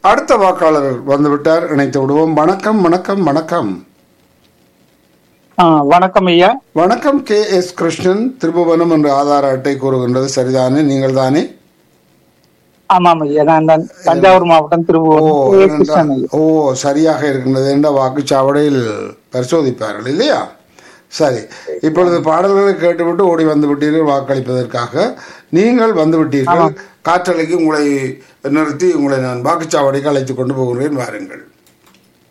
அடுத்த வாக்காளர் வந்துவிட்டார் இணைத்து விடுவோம் வணக்கம் வணக்கம் வணக்கம் ஆ, வணக்கம் ஐயா வணக்கம் கே எஸ் கிருஷ்ணன் திருபுவனம் என்ற ஆதார அட்டை கூறுகின்றது சரிதானே நீங்கள் தானே ஆமாம் ஐயா நான் தான் தஞ்சாவூர் மாவட்டம் ஓ திருபுவனம் ஏ. ஏனென்றால்- கிருஷ்ணன் ஐயா ஓ சரியாக இருக்கின்றது என்ற வாக்குச்சாவடியில் பரிசோதிப்பார்கள் இல்லையா சரி இப்பொழுது பாடல்களை கேட்டுவிட்டு ஓடி வந்து விட்டீர்கள் வாக்களிப்பதற்காக நீங்கள் வந்து விட்டீர்கள் காற்றலைக்கு உங்களை நிறுத்தி உங்களை நான் வாக்குச்சாவடிக்கு அழைத்து கொண்டு போகிறேன் வாருங்கள்